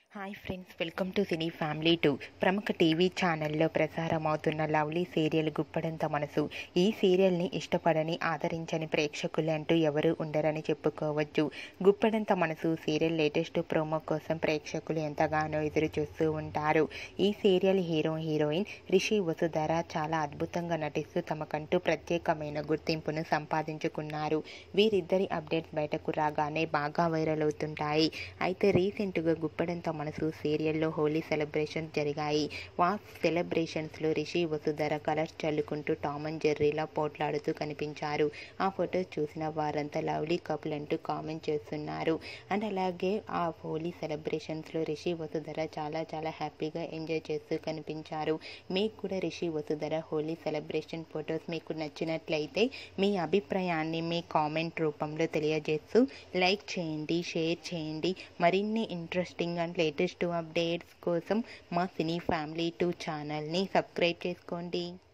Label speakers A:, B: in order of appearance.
A: hi friends welcome to cine family two ప్రముఖ TV ఛానల్లో ప్రసారం అవుతున్న లవ్లీ సీరియల్ గుప్పడంత మనసు ఈ సీరియల్ని ఇష్టపడని ఆదరించని ప్రేక్షకులు అంటూ ఎవరు ఉండరని చెప్పుకోవచ్చు గుప్పడంత మనసు సీరియల్ లేటెస్ట్ ప్రోమో కోసం ప్రేక్షకులు ఎంతగానో ఎదురు చూస్తూ ఉంటారు ఈ serial hero heroine Rishi Vasudhara చాలా అద్భుతంగా నటిస్తూ తమకంటూ ప్రత్యేకమైన గుర్తింపును సంపాదించుకున్నారు వీరిద్దరి అప్డేట్స్ బయటకు రాగానే బాగా వైరల్ అవుతుంటాయి అయితే రీసెంట్గా గుప్పడంత మనసు సీరియల్లో హోలీ సెలబ్రేషన్స్ జరిగాయి వా సెలబ్రేషన్స్లో రిషి వసుధర కలర్స్ చల్లుకుంటూ టామ్ అండ్ జెర్రీలా పోట్లాడుతూ కనిపించారు ఆ ఫొటోస్ చూసిన వారంతా లవ్లీ కపుల్ అంటూ కామెంట్ చేస్తున్నారు అండ్ అలాగే ఆ హోలీ సెలబ్రేషన్స్లో రిషి వసుధర చాలా చాలా హ్యాపీగా ఎంజాయ్ చేస్తూ కనిపించారు మీకు కూడా రిషి వసుధర హోలీ సెలబ్రేషన్ ఫొటోస్ మీకు నచ్చినట్లయితే మీ అభిప్రాయాన్ని మీ కామెంట్ రూపంలో తెలియజేస్తూ లైక్ చేయండి షేర్ చేయండి మరిన్ని ఇంట్రెస్టింగ్ అండ్ లేటెస్ట్ అప్డేట్స్ కోసం మా సినీ ఫ్యామిలీ టూ ఛానల్ని సబ్స్క్రైబ్ చేసుకోండి